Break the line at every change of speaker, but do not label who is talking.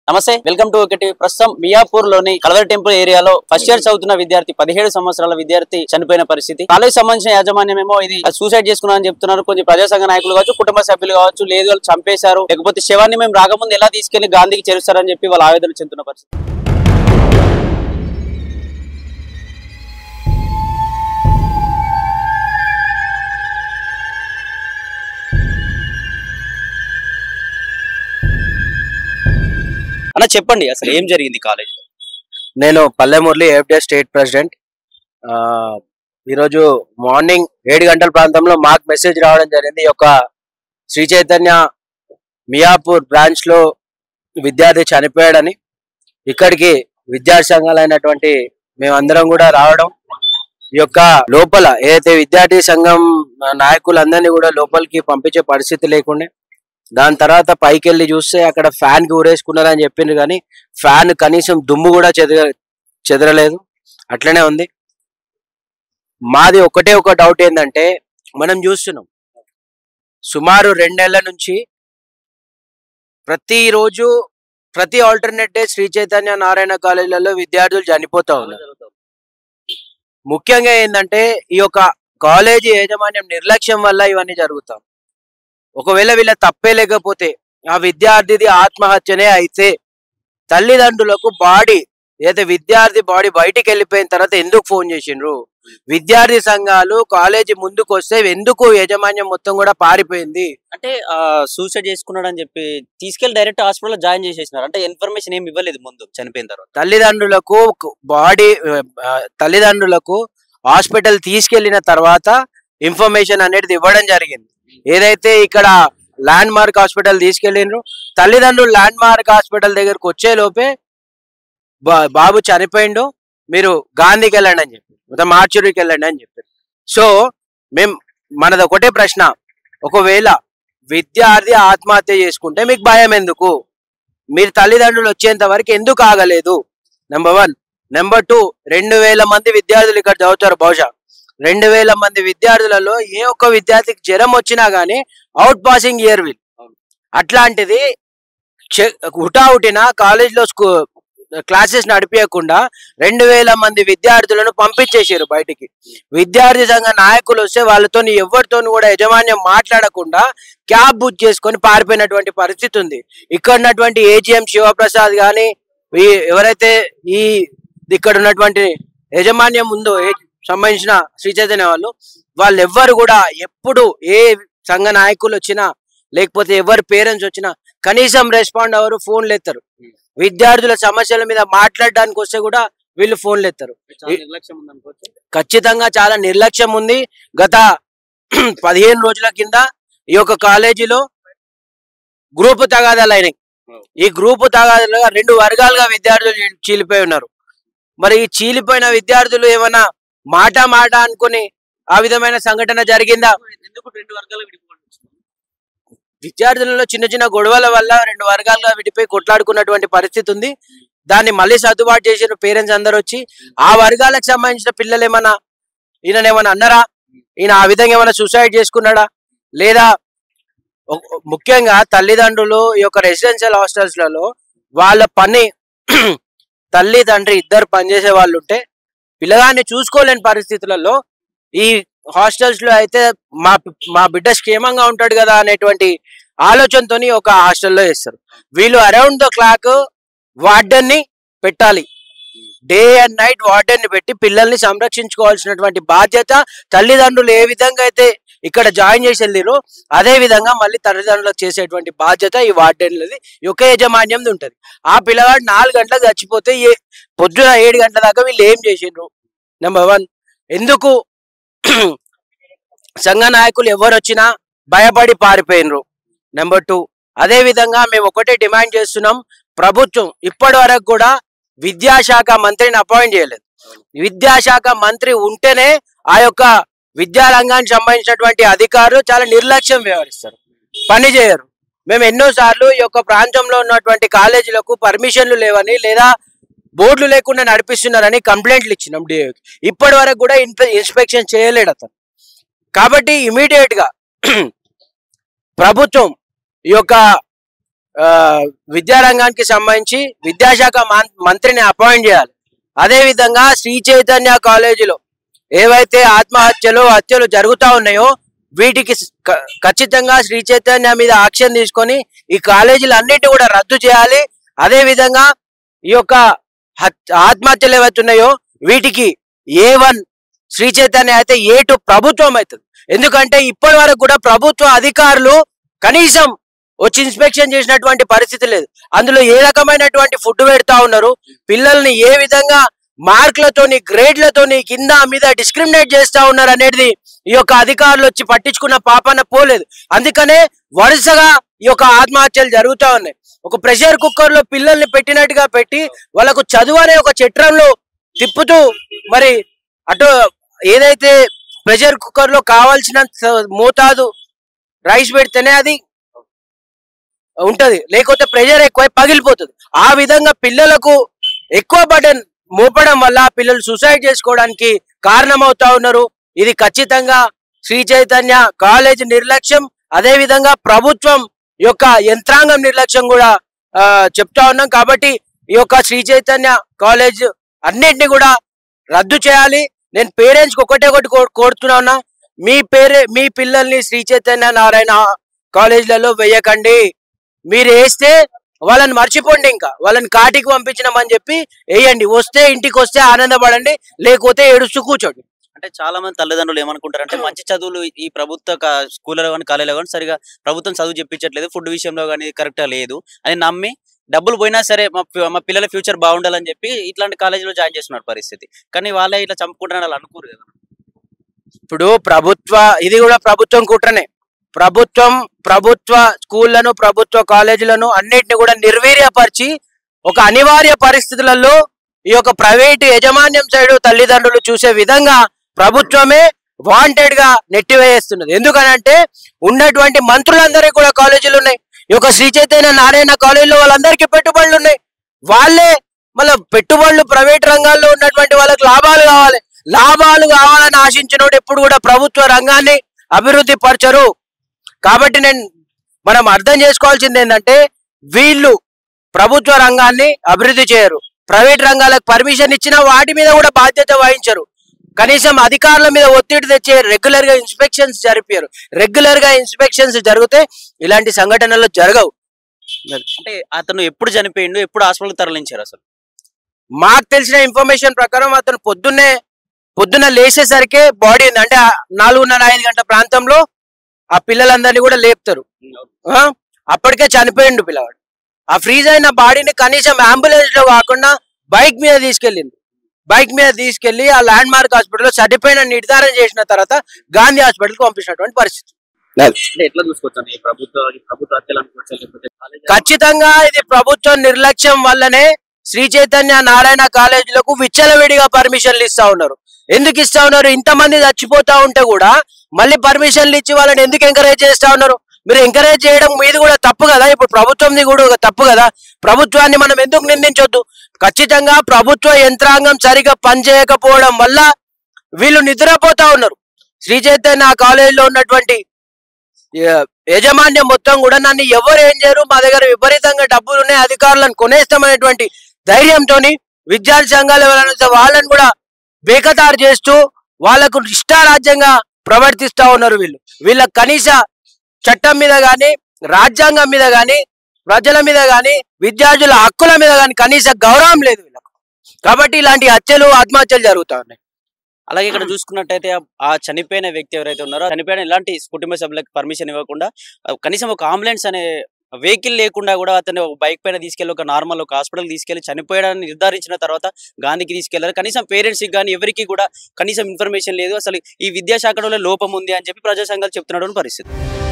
నమస్తే welcome to ఒకటి ప్రస్తుతం మియాపూర్ లోని కలవర్ టెంపుల్ ఏరియాలో ఫస్ట్ ఇయర్ చదువుతున్న విద్యార్థి పదిహేడు సంవత్సరాల విద్యార్థి చనిపోయిన పరిస్థితి కాలేజ్ సంబంధించిన యాజమాన్యం ఏమో ఇది సూసైడ్ చేసుకున్నారని చెప్తున్నారు కొంచెం ప్రజా సంఘ నాయకులు కావచ్చు కుటుంబ సభ్యులు కావచ్చు లేదు వాళ్ళు చంపేశారు లేకపోతే శవాన్ని మేము రాకముందు ఎలా తీసుకెళ్లి గాంధీకి చేరుస్తారని చెప్పి వాళ్ళు ఆవేదన చెందుతున్న పరిస్థితి అన్న చెప్పండి అసలు ఏం జరిగింది కాలేజ్
నేను పల్లె మురళి ఎఫ్డే స్టేట్ ప్రెసిడెంట్ ఆ, ఈరోజు మార్నింగ్ ఏడు గంటల ప్రాంతంలో మాకు మెసేజ్ రావడం జరిగింది ఈ యొక్క శ్రీ చైతన్య మియాపూర్ బ్రాంచ్ లో విద్యార్థి చనిపోయాడని ఇక్కడికి విద్యార్థి సంఘాలైనటువంటి మేమందరం కూడా రావడం ఈ యొక్క లోపల ఏదైతే విద్యార్థి సంఘం నాయకులందరినీ కూడా లోపలికి పంపించే పరిస్థితి లేకుండే దాని తర్వాత పైకి వెళ్ళి చూస్తే అక్కడ ఫ్యాన్ కి ఊరేసుకున్నారని చెప్పిండ్రు కానీ ఫ్యాన్ కనీసం దుమ్ము కూడా చెదర చెదరలేదు అట్లనే ఉంది మాది ఒకటే ఒక డౌట్ ఏంటంటే మనం చూస్తున్నాం సుమారు రెండేళ్ల నుంచి ప్రతిరోజు ప్రతి ఆల్టర్నేట్ డే శ్రీ చైతన్య నారాయణ కాలేజీలలో విద్యార్థులు చనిపోతా ఉన్నారు ముఖ్యంగా ఏంటంటే ఈ యొక్క కాలేజీ యాజమాన్యం నిర్లక్ష్యం వల్ల ఇవన్నీ జరుగుతాం ఒకవేళ వీళ్ళ తప్పే లేకపోతే ఆ విద్యార్థిది ఆత్మహత్యనే అయితే తల్లిదండ్రులకు బాడీ ఏదైతే విద్యార్థి బాడీ బయటికి వెళ్ళిపోయిన తర్వాత ఎందుకు ఫోన్ చేసిండ్రు విద్యార్థి సంఘాలు కాలేజీ ముందుకు వస్తే ఎందుకు యాజమాన్యం మొత్తం కూడా పారిపోయింది
అంటే సూసైడ్ చేసుకున్నాడు అని చెప్పి తీసుకెళ్లి డైరెక్ట్ హాస్పిటల్ జాయిన్ చేసేసినారు అంటే ఇన్ఫర్మేషన్ ఏమి ఇవ్వలేదు ముందు చనిపోయిన తర్వాత
తల్లిదండ్రులకు బాడీ తల్లిదండ్రులకు హాస్పిటల్ తీసుకెళ్లిన తర్వాత ఇన్ఫర్మేషన్ అనేది ఇవ్వడం జరిగింది ఏదైతే ఇక్కడ ల్యాండ్ మార్క్ హాస్పిటల్ తీసుకెళ్ళిండ్రు తల్లిదండ్రులు ల్యాండ్ మార్క్ హాస్పిటల్ దగ్గరకు వచ్చే లోపే బా- బాబు చనిపోయిండు మీరు గాంధీకి వెళ్ళండి అని చెప్పి మొత్తం మార్చురికి వెళ్ళండి అని చెప్పారు సో మేం మనది ఒకటే ప్రశ్న ఒకవేళ విద్యార్థి ఆత్మహత్య చేసుకుంటే మీకు భయం ఎందుకు మీరు తల్లిదండ్రులు వచ్చేంత వరకు ఎందుకు ఆగలేదు నెంబర్ వన్ నెంబర్ టూ రెండు వేల మంది విద్యార్థులు ఇక్కడ చదువుతారు బహుశా రెండు వేల మంది విద్యార్థులలో ఏ ఒక్క విద్యార్థికి జ్వరం వచ్చినా గానీ అవుట్ పాసింగ్ ఇయర్ విల్ అట్లాంటిది చె- హుటాహుటిన కాలేజ్లో స్కూ క్లాసెస్ నడిపించకుండా రెండు వేల మంది విద్యార్థులను పంపించేసారు బయటికి విద్యార్థి సంఘ నాయకులు వస్తే వాళ్ళతో ఎవరితో కూడా యజమాన్యం మాట్లాడకుండా క్యాబ్ బుక్ చేసుకొని పారిపోయినటువంటి పరిస్థితి ఉంది ఇక్కడ ఉన్నటువంటి ఏజిఎం శివప్రసాద్ గాని ఈ ఎవరైతే ఈ ఇక్కడ ఉన్నటువంటి యజమాన్యం ఉందో ఏ సంబంధించిన శ్రీ చైతన్య వాళ్ళు వాళ్ళు ఎవ్వరు కూడా ఎప్పుడు ఏ సంఘ నాయకులు వచ్చినా లేకపోతే ఎవరి పేరెంట్స్ వచ్చినా కనీసం రెస్పాండ్ అవ్వరు ఫోన్లు ఎత్తారు విద్యార్థుల సమస్యల మీద మాట్లాడడానికి వస్తే కూడా వీళ్ళు ఫోన్లు ఎత్తారు
చాలా నిర్లక్ష్యం ఉందనుకోవచ్చు
ఖచ్చితంగా చాలా నిర్లక్ష్యం ఉంది గత పదిహేను రోజుల కింద ఈ యొక్క కాలేజీలో గ్రూపు తగాదాలు అయినాయి ఈ గ్రూపు తగాదాలుగా రెండు వర్గాలుగా విద్యార్థులు చీ- చీలిపోయి ఉన్నారు మరి ఈ చీలిపోయిన విద్యార్థులు ఏమైనా మాట మాట అనుకుని ఆ విధమైన సంఘటన జరిగిందా
ఎందుకు రెండు వర్గాలు విడిపోవడం
విద్యార్థులలో చిన్న చిన్న గొడవల వల్ల రెండు వర్గాలుగా విడిపోయి కొట్లాడుకున్నటువంటి పరిస్థితి ఉంది దాన్ని మళ్ళీ సర్దుబాటు చేసిన పేరెంట్స్ అందరు వచ్చి ఆ వర్గాలకు సంబంధించిన పిల్లలు ఏమన్నా ఈయన ఏమన్నా అన్నారా ఈయన ఆ విధంగా ఏమైనా సూసైడ్ చేసుకున్నాడా లేదా ఒక- ముఖ్యంగా తల్లిదండ్రులు ఈ యొక్క రెసిడెన్షియల్ హాస్టల్స్లలో వాళ్ళ పని తల్లి తండ్రి ఇద్దరు పనిచేసే వాళ్ళు ఉంటే పిల్లగాన్ని చూసుకోలేని పరిస్థితులలో ఈ హాస్టల్స్ లో అయితే మా మా బిడ్డ క్షేమంగా ఉంటాడు కదా అనేటువంటి ఆలోచనతోని ఒక హాస్టల్లో వేస్తారు వీళ్ళు అరౌండ్ ద క్లాక్ వార్డెన్ ని పెట్టాలి డే అండ్ నైట్ వార్డెన్ ని పెట్టి పిల్లల్ని సంరక్షించుకోవాల్సినటువంటి బాధ్యత తల్లిదండ్రులు ఏ విధంగా అయితే ఇక్కడ జాయిన్ చేసి వెళ్ళిరో అదే విధంగా మళ్ళీ తల్లిదండ్రులకు చేసేటువంటి బాధ్యత ఈ వార్డెన్లది ఈ యొక్క యజమాన్యం ఉంటది ఆ పిల్లగాడు నాలుగు గంటలకు చచ్చిపోతే ఏ పొద్దున ఏడు గంటల దాకా వీళ్ళు ఏం చేసిండ్రు నెంబర్ వన్ ఎందుకు సంఘ నాయకులు ఎవరు వచ్చినా భయపడి పారిపోయినరు నెంబర్ టూ అదే విధంగా మేము ఒకటే డిమాండ్ చేస్తున్నాం ప్రభుత్వం ఇప్పటి వరకు కూడా విద్యాశాఖ మంత్రిని అపాయింట్ చేయలేదు విద్యాశాఖ మంత్రి ఉంటేనే ఆ యొక్క విద్యారంగానికి సంబంధించినటువంటి అధికారులు చాలా నిర్లక్ష్యం వ్యవహరిస్తారు పని చేయరు మేము ఎన్నో సార్లు ఈ యొక్క ప్రాంతంలో ఉన్నటువంటి కాలేజీలకు పర్మిషన్లు లేవని లేదా బోర్డులు లేకుండా నడిపిస్తున్నారని కంప్లైంట్లు ఇచ్చినాం డిఓకి ఇప్పటి వరకు కూడా ఇన్స్పె- ఇన్స్పెక్షన్ చేయలేడు అతను కాబట్టి ఇమీడియట్ గా ప్రభుత్వం ఈ యొక్క ఆ, విద్యారంగానికి సంబంధించి విద్యాశాఖ మం- మంత్రిని అపాయింట్ చేయాలి అదే విధంగా శ్రీ చైతన్య కాలేజీలో ఏవైతే ఆత్మహత్యలు హత్యలు జరుగుతా ఉన్నాయో వీటికి స్- క- ఖచ్చితంగా శ్రీ చైతన్య మీద యాక్షన్ తీసుకొని ఈ కాలేజీలు అన్నిటి కూడా రద్దు చేయాలి అదే విధంగా ఈ యొక్క హత్- ఆత్మహత్యలు ఏవైతే ఉన్నాయో వీటికి ఏ వన్ శ్రీ చైతన్య అయితే ఏ టూ ప్రభుత్వం అవుతుంది ఎందుకంటే ఇప్పటి వరకు కూడా ప్రభుత్వ అధికారులు కనీసం వచ్చి ఇన్స్పెక్షన్ చేసినటువంటి పరిస్థితి లేదు అందులో ఏ రకమైనటువంటి ఫుడ్ పెడతా ఉన్నారు పిల్లల్ని ఏ విధంగా మార్కులతోని గ్రేడ్లతోని కింద మీద డిస్క్రిమినేట్ చేస్తా ఉన్నారు అనేది ఈ యొక్క అధికారులు వచ్చి పట్టించుకున్న పాపన పోలేదు అందుకనే వరుసగా ఈ యొక్క ఆత్మహత్యలు జరుగుతా ఉన్నాయి ఒక ప్రెషర్ కుక్కర్ లో పిల్లల్ని పెట్టినట్టుగా పెట్టి వాళ్ళకు చదువు అనే ఒక చట్రంలో తిప్పుతూ మరి అటు ఏదైతే ప్రెషర్ కుక్కర్ లో కావాల్సిన మోతాదు రైస్ పెడితేనే అది ఉంటది లేకపోతే ప్రెషర్ ఎక్కువ పగిలిపోతుంది ఆ విధంగా పిల్లలకు ఎక్కువ బటన్ మోపడం వల్ల పిల్లలు సూసైడ్ చేసుకోవడానికి కారణమవుతా ఉన్నారు ఇది ఖచ్చితంగా శ్రీ చైతన్య కాలేజ్ నిర్లక్ష్యం అదే విధంగా ప్రభుత్వం యొక్క యంత్రాంగం నిర్లక్ష్యం కూడా ఆ, చెప్తా ఉన్నాం కాబట్టి ఈ యొక్క శ్రీ చైతన్య కాలేజ్ అన్నిటిని కూడా రద్దు చేయాలి నేను పేరెంట్స్ కి ఒకటే ఒకటి కో- కోరుతున్నా ఉన్నా మీ పేరే మీ పిల్లల్ని శ్రీ చైతన్య నారాయణ కాలేజీలలో వేయకండి మీరు వేస్తే వాళ్ళని మర్చిపోండి ఇంకా వాళ్ళని కాటికి పంపించినామని చెప్పి వేయండి వస్తే ఇంటికి వస్తే ఆనందపడండి లేకపోతే ఏడుస్తూ కూర్చోండి
అంటే చాలా మంది తల్లిదండ్రులు ఏమనుకుంటారంటే మంచి చదువులు ఈ ప్రభుత్వ కా- స్కూళ్ళలో కానీ కాలేజీలో కానీ సరిగా ప్రభుత్వం చదువు చెప్పించట్లేదు ఫుడ్ విషయంలో కానీ కరెక్ట్ లేదు అని నమ్మి డబ్బులు పోయినా సరే మా పి- మా పిల్లల ఫ్యూచర్ బాగుండాలని చెప్పి ఇట్లాంటి కాలేజీలో జాయిన్ చేస్తున్నారు పరిస్థితి కానీ వాళ్ళే ఇట్లా చంపుకుంటారని వాళ్ళు అనుకోరు కదా
ఇప్పుడు ప్రభుత్వ ఇది కూడా ప్రభుత్వం కుట్రనే ప్రభుత్వం ప్రభుత్వ స్కూళ్లను ప్రభుత్వ కాలేజీలను అన్నిటిని కూడా నిర్వీర్యపరిచి ఒక అనివార్య పరిస్థితులలో ఈ యొక్క ప్రైవేటు యజమాన్యం సైడ్ తల్లిదండ్రులు చూసే విధంగా ప్రభుత్వమే వాంటెడ్ గా నెట్టివేస్తున్నది ఎందుకనంటే ఉన్నటువంటి మంత్రులందరికీ కూడా కాలేజీలు ఉన్నాయి ఈ యొక్క శ్రీ చైతన్య నారాయణ కాలేజీలో వాళ్ళందరికీ పెట్టుబడులు ఉన్నాయి వాళ్ళే మళ్ళీ పెట్టుబడులు ప్రైవేట్ రంగాల్లో ఉన్నటువంటి వాళ్ళకి లాభాలు కావాలి లాభాలు కావాలని ఆశించినోడు ఎప్పుడు కూడా ప్రభుత్వ రంగాన్ని అభివృద్ధి పరచరు కాబట్టి నేను మనం అర్థం చేసుకోవాల్సింది ఏంటంటే వీళ్ళు ప్రభుత్వ రంగాన్ని అభివృద్ధి చేయరు ప్రైవేట్ రంగాలకు పర్మిషన్ ఇచ్చినా వాటి మీద కూడా బాధ్యత వహించరు కనీసం అధికారుల మీద ఒత్తిడి తెచ్చే రెగ్యులర్ గా ఇన్స్పెక్షన్స్ జరిపారు రెగ్యులర్ గా ఇన్స్పెక్షన్స్ జరిగితే ఇలాంటి సంఘటనలు జరగవు
అంటే అతను ఎప్పుడు చనిపోయిండు ఎప్పుడు హాస్పిటల్ తరలించారు అసలు
మాకు తెలిసిన ఇన్ఫర్మేషన్ ప్రకారం అతను పొద్దున్నే పొద్దున్న లేచేసరికి బాడీ ఉంది అంటే ఆ నాలుగున్నర ఐదు గంటల ప్రాంతంలో ఆ పిల్లలందరినీ కూడా లేపుతారు ఆ? అప్పటికే చనిపోయిండు పిల్లవాడు ఆ ఫ్రీజ్ అయిన బాడీని కనీసం అంబులెన్స్ లో కాకుండా బైక్ మీద తీసుకెళ్ళింది బైక్ మీద తీసుకెళ్లి ఆ ల్యాండ్ మార్క్ హాస్పిటల్లో చనిపోయిన నిర్ధారణ చేసిన తర్వాత గాంధీ హాస్పిటల్ కి పంపించినటువంటి పరిస్థితి
అంటే ఎట్లా చూసుకోవచ్చు ఈ ప్రభుత్వ ఈ ప్రభుత్వ హత్యలు అనుకోవచ్చు లేకపోతే కాలేజీ
ఖచ్చితంగా ఇది ప్రభుత్వం నిర్లక్ష్యం వల్లనే శ్రీ చైతన్య నారాయణ కాలేజీలకు విచ్చలవిడిగా పర్మిషన్లు ఇస్తా ఉన్నారు ఎందుకు ఇస్తా ఉన్నారు ఇంతమంది చచ్చిపోతా ఉంటే కూడా మళ్ళీ పర్మిషన్లు ఇచ్చి వాళ్ళని ఎందుకు ఎంకరేజ్ చేస్తా ఉన్నారు మీరు ఎంకరేజ్ చేయడం మీది కూడా తప్పు కదా ఇప్పుడు ప్రభుత్వంది కూడా ఒక తప్పు కదా ప్రభుత్వాన్ని మనం ఎందుకు నిందించొద్దు ఖచ్చితంగా ప్రభుత్వ యంత్రాంగం సరిగా పనిచేయకపోవడం వల్ల వీళ్ళు నిద్రపోతా ఉన్నారు శ్రీ చైతన్య కాలేజీలో ఉన్నటువంటి య- యాజమాన్యం మొత్తం కూడా నన్ను ఎవరు ఏం చేయరు మా దగ్గర విపరీతంగా డబ్బులు ఉన్నాయి అధికారులను కొనేస్తామనేటువంటి ధైర్యంతోని విద్యార్థి సంఘాలు ఎవరైనా ఉంటే వాళ్ళని కూడా బేకతారు చేస్తూ వాళ్ళకు ఇష్టారాజ్యంగా ప్రవర్తిస్తా ఉన్నారు వీళ్ళు వీళ్ళ కనీస చట్టం మీద గాని రాజ్యాంగం మీద గాని ప్రజల మీద గాని విద్యార్థుల హక్కుల మీద గాని కనీస గౌరవం లేదు వీళ్ళకు కాబట్టి ఇలాంటి హత్యలు ఆత్మహత్యలు జరుగుతా ఉన్నాయి
అలాగే ఇక్కడ చూసుకున్నట్టయితే ఆ- ఆ చనిపోయిన వ్యక్తి ఎవరైతే ఉన్నారో ఆ చనిపోయిన ఇలాంటి కుటుంబ సభ్యులకు పర్మిషన్ ఇవ్వకుండా ఆ, కనీసం ఒక అంబులెన్స్ అనే వెహికల్ లేకుండా కూడా అతను ఒక బైక్ పైన తీసుకెళ్లి ఒక నార్మల్ ఒక హాస్పిటల్ తీసుకెళ్లి చనిపోయాడని నిర్ధారించిన తర్వాత గాంధీకి తీసుకెళ్లారు కనీసం పేరెంట్స్ కి కానీ ఎవరికి కూడా కనీసం ఇన్ఫర్మేషన్ లేదు అసలు ఈ విద్యాశాఖలో లోపం ఉంది అని చెప్పి ప్రజా సంఘాలు చెప్తున్నాడు అని పరిస్థితి